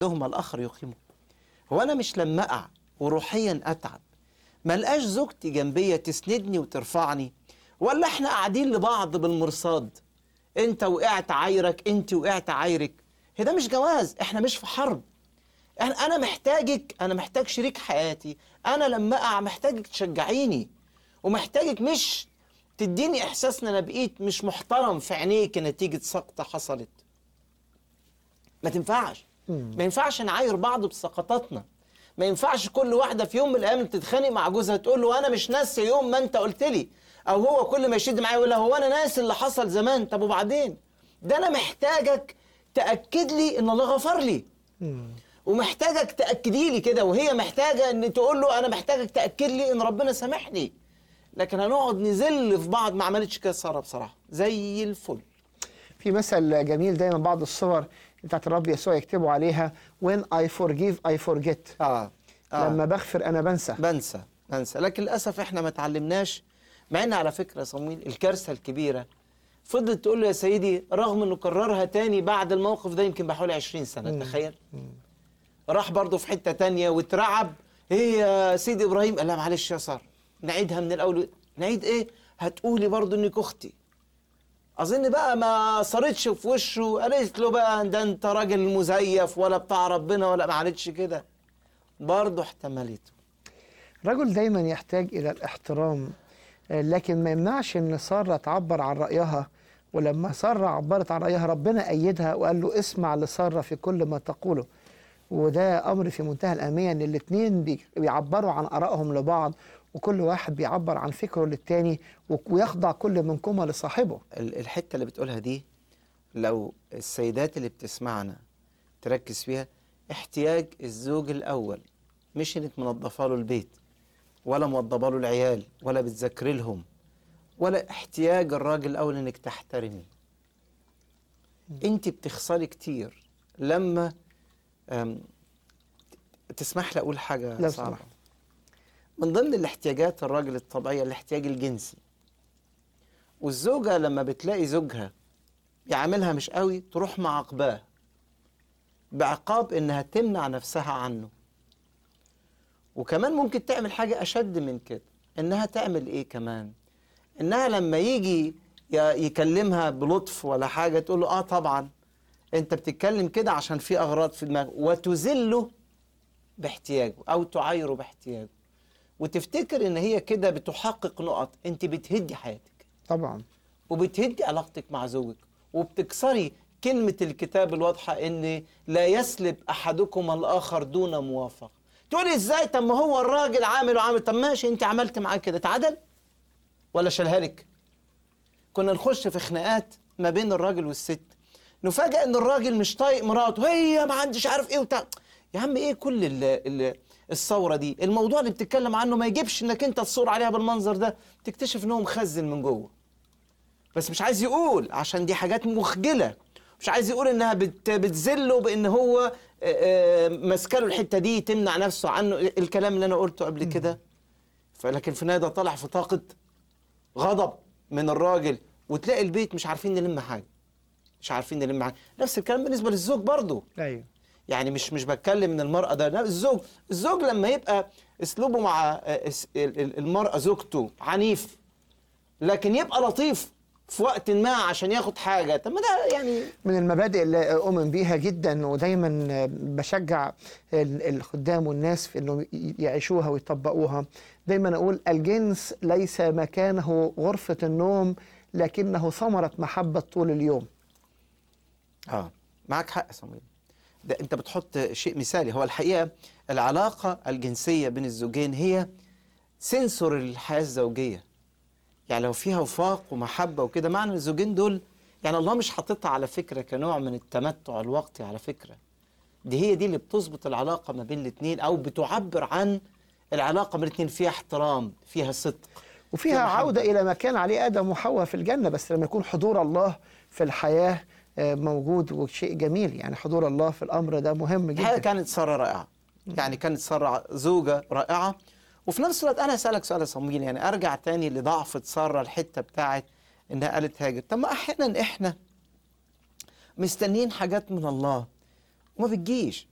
أحدهما الآخر يقيمه هو أنا مش لما أقع وروحيا أتعب ملقاش زوجتي جنبية تسندني وترفعني ولا احنا قاعدين لبعض بالمرصاد انت وقعت عايرك انت وقعت عايرك هي ده مش جواز احنا مش في حرب انا انا محتاجك انا محتاج شريك حياتي انا لما اقع محتاجك تشجعيني ومحتاجك مش تديني احساس ان انا بقيت مش محترم في عينيك نتيجه سقطه حصلت ما تنفعش ما ينفعش نعاير بعض بسقطاتنا ما ينفعش كل واحده في يوم من الايام تتخانق مع جوزها تقول له انا مش ناسي يوم ما انت قلت لي او هو كل ما يشد معايا يقول لها هو انا ناسي اللي حصل زمان طب وبعدين ده انا محتاجك تاكد لي ان الله غفر لي ومحتاجك تاكدي لي كده وهي محتاجه ان تقول له انا محتاجك تاكد لي ان ربنا سامحني لكن هنقعد نذل في بعض ما عملتش كده ساره بصراحه زي الفل في مثل جميل دايما بعض الصور بتاعت الرب يسوع يكتبوا عليها when I forgive I forget اه, آه. لما بغفر انا بنسى بنسى بنسى لكن للاسف احنا ما اتعلمناش مع ان على فكره يا صمويل الكارثه الكبيره فضلت تقول له يا سيدي رغم انه كررها تاني بعد الموقف ده يمكن بحوالي 20 سنه تخيل راح برضه في حته تانية واترعب ايه يا سيدي ابراهيم قال لها معلش يا ساره نعيدها من الاول نعيد ايه هتقولي برضه انك اختي اظن بقى ما صارتش في وشه قالت له بقى ده انت راجل مزيف ولا بتاع ربنا ولا ما عملتش كده برضه احتملته الرجل دايما يحتاج الى الاحترام آه، لكن ما يمنعش ان ساره تعبر عن رايها ولما ساره عبرت عن رايها ربنا ايدها وقال له اسمع لساره في كل ما تقوله وده امر في منتهى الاهميه ان الاثنين بيعبروا عن ارائهم لبعض وكل واحد بيعبر عن فكره للتاني و- ويخضع كل منكما لصاحبه ال- الحته اللي بتقولها دي لو السيدات اللي بتسمعنا تركز فيها احتياج الزوج الاول مش انك منظفه له البيت ولا موضبه له العيال ولا بتذاكري لهم ولا احتياج الراجل الاول انك تحترمي انت بتخسري كتير لما أم، تسمح لي اقول حاجه لا صعبه سمح. من ضمن الاحتياجات الراجل الطبيعيه الاحتياج الجنسي والزوجة لما بتلاقي زوجها يعاملها مش قوي تروح معاقباه بعقاب انها تمنع نفسها عنه وكمان ممكن تعمل حاجة أشد من كده إنها تعمل إيه كمان إنها لما يجي ي- يكلمها بلطف ولا حاجة تقول له آه طبعا أنت بتتكلم كده عشان في أغراض في دماغك وتذله باحتياجه أو تعايره باحتياجه وتفتكر إن هي كده بتحقق نقط أنت بتهدي حياتك طبعا وبتهدي علاقتك مع زوجك وبتكسري كلمة الكتاب الواضحة إن لا يسلب أحدكم الآخر دون موافقة تقولي إزاي طب ما هو الراجل عامل وعامل طب ماشي أنت عملت معاه كده تعادل ولا شالها لك كنا نخش في خناقات ما بين الراجل والست نفاجئ ان الراجل مش طايق مراته هي ما عندش عارف ايه وبتاع يا عم ايه كل ال ال الثوره دي الموضوع اللي بتتكلم عنه ما يجيبش انك انت تصور عليها بالمنظر ده تكتشف ان هو مخزن من جوه بس مش عايز يقول عشان دي حاجات مخجله مش عايز يقول انها بت بتذله بان هو آه، آه، ماسكه له الحته دي تمنع نفسه عنه الكلام اللي انا قلته قبل كده فلكن في النهايه ده طالع في طاقه غضب من الراجل وتلاقي البيت مش عارفين نلم حاجه مش عارفين نلم حاجه نفس الكلام بالنسبه للزوج برضه ايوه يعني مش مش بتكلم من المرأة ده لا الزوج الزوج لما يبقى اسلوبه مع آه، اس- ال- ال- المرأة زوجته عنيف لكن يبقى لطيف في وقت ما عشان ياخد حاجة طب ما ده يعني من المبادئ اللي أؤمن بيها جدا ودايما بشجع ال- الخدام والناس في انه يعيشوها ويطبقوها دايما اقول الجنس ليس مكانه غرفة النوم لكنه ثمرة محبة طول اليوم اه معك حق يا صمويل ده انت بتحط شيء مثالي هو الحقيقة العلاقة الجنسية بين الزوجين هي سنسور الحياة الزوجية يعني لو فيها وفاق ومحبة وكده معنى الزوجين دول يعني الله مش حاططها على فكرة كنوع من التمتع الوقتي على فكرة دي هي دي اللي بتظبط العلاقة ما بين الاتنين أو بتعبر عن العلاقة بين الاتنين فيها احترام فيها صدق وفيها فيها محبة. عودة إلى ما كان عليه آدم وحواء في الجنة بس لما يكون حضور الله في الحياة آه، موجود وشيء جميل يعني حضور الله في الأمر ده مهم الحقيقة جدا كانت سارة رائعة يعني كانت سارة زوجة رائعة وفي نفس الوقت أنا أسألك سؤال يا صمويل يعني أرجع تاني لضعفة سارة الحتة بتاعت إنها قالت هاجر طب ما أحيانا إحنا مستنيين حاجات من الله وما بتجيش